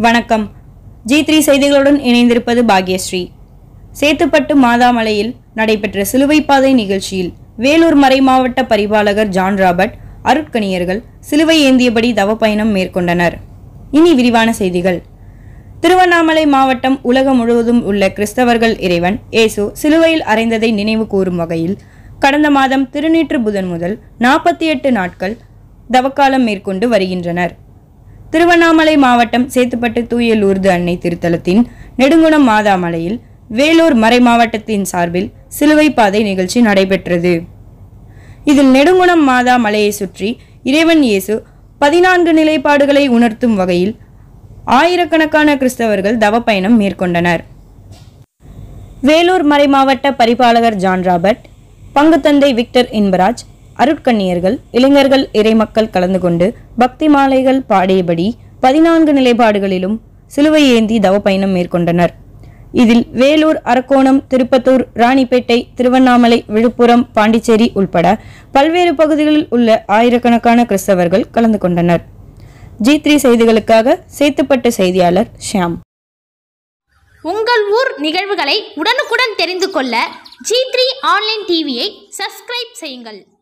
வணக்கம் G three செய்திகளுடன் இணைந்திருப்பது பாக்யஸ்ரீ சேத்துப்பட்டு மாதாமலையில் நடைபெற்ற சிலுவை பாதை நிகழ்ச்சியில் வேலூர் மறை மாவட்ட பரிபாலகர் ஜான் ராபர்ட் அருட்கணியர்கள் சிலுவை ஏந்தியபடி தவப்பயணம் மேற்கொண்டனர் இனி விரிவான செய்திகள் திருவண்ணாமலை மாவட்டம் உலகம் முழுவதும் உள்ள கிறிஸ்தவர்கள் இறைவன் இயேசு சிலுவையில் அறைந்ததை நினைவு கூறும் வகையில் கடந்த மாதம் திருநீற்று புதன் முதல் நாற்பத்தி எட்டு நாட்கள் தவக்காலம் மேற்கொண்டு வருகின்றனர் திருவண்ணாமலை மாவட்டம் சேத்துப்பட்டு தூய லூர்து அன்னை திருத்தலத்தின் நெடுங்குணம் மாதாமலையில் வேலூர் மறை மாவட்டத்தின் சார்பில் சிலுவை பாதை நிகழ்ச்சி நடைபெற்றது இதில் நெடுங்குணம் மாதா மலையை சுற்றி இறைவன் இயேசு பதினான்கு நிலைப்பாடுகளை உணர்த்தும் வகையில் ஆயிரக்கணக்கான கிறிஸ்தவர்கள் தவப்பயணம் மேற்கொண்டனர் வேலூர் மறை மாவட்ட பரிபாலகர் ஜான் ராபர்ட் பங்குத்தந்தை விக்டர் இன்பராஜ் அருட்கண்ணியர்கள் இளைஞர்கள் இறைமக்கள் கலந்து கொண்டு பக்தி மாலைகள் பாடியபடி பதினான்கு நிலைப்பாடுகளிலும் சிலுவை ஏந்தி தவப்பயணம் மேற்கொண்டனர் இதில் வேலூர் அரக்கோணம் திருப்பத்தூர் ராணிப்பேட்டை திருவண்ணாமலை விழுப்புரம் பாண்டிச்சேரி உள்பட பல்வேறு பகுதிகளில் உள்ள ஆயிரக்கணக்கான கிறிஸ்தவர்கள் கலந்து கொண்டனர் ஜி த்ரீ செய்திகளுக்காக சேத்துப்பட்டு செய்தியாளர் ஷியாம் உங்கள் ஊர் நிகழ்வுகளை உடனுக்குடன் தெரிந்து கொள்ள ஜி த்ரீ ஆன்லைன் டிவியை சப்ஸ்கிரைப் செய்யுங்கள்